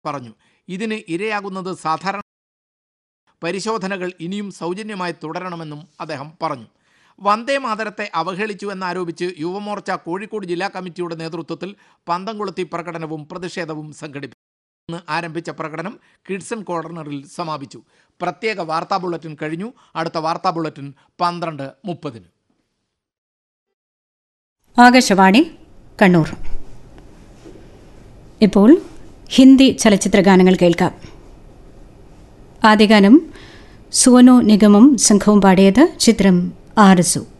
പറഞ്ഞു ഇതിന് ഇരയാകുന്നത് സാധാരണ പരിശോധനകൾ ഇനിയും സൗജന്യമായി തുടരണമെന്നും അദ്ദേഹം പറഞ്ഞു വന്ദേ മാതരത്തെ അവഹേളിച്ചു എന്നാരോപിച്ച് യുവമോർച്ച കോഴിക്കോട് ജില്ലാ കമ്മിറ്റിയുടെ നേതൃത്വത്തിൽ പന്തംകൊളുത്തി പ്രകടനവും പ്രതിഷേധവും സംഘടിപ്പിച്ചു ഇന്ന് ആരംഭിച്ച പ്രകടനം കിഡ്സൺ കോർണറിൽ സമാപിച്ചു പ്രത്യേക വാർത്താ ബുള്ളറ്റിൻ കഴിഞ്ഞു അടുത്ത വാർത്താ ബുള്ളറ്റിൻ പന്ത്രണ്ട് മുപ്പതിന് ആകാശവാണി കണ്ണൂർ ഇപ്പോൾ ഹിന്ദി ചലച്ചിത്ര ഗാനങ്ങൾ കേൾക്കാം ആദ്യ ഗാനം സുവനു നിഗമും സംഘവും പാടിയത് ചിത്രം ആർസു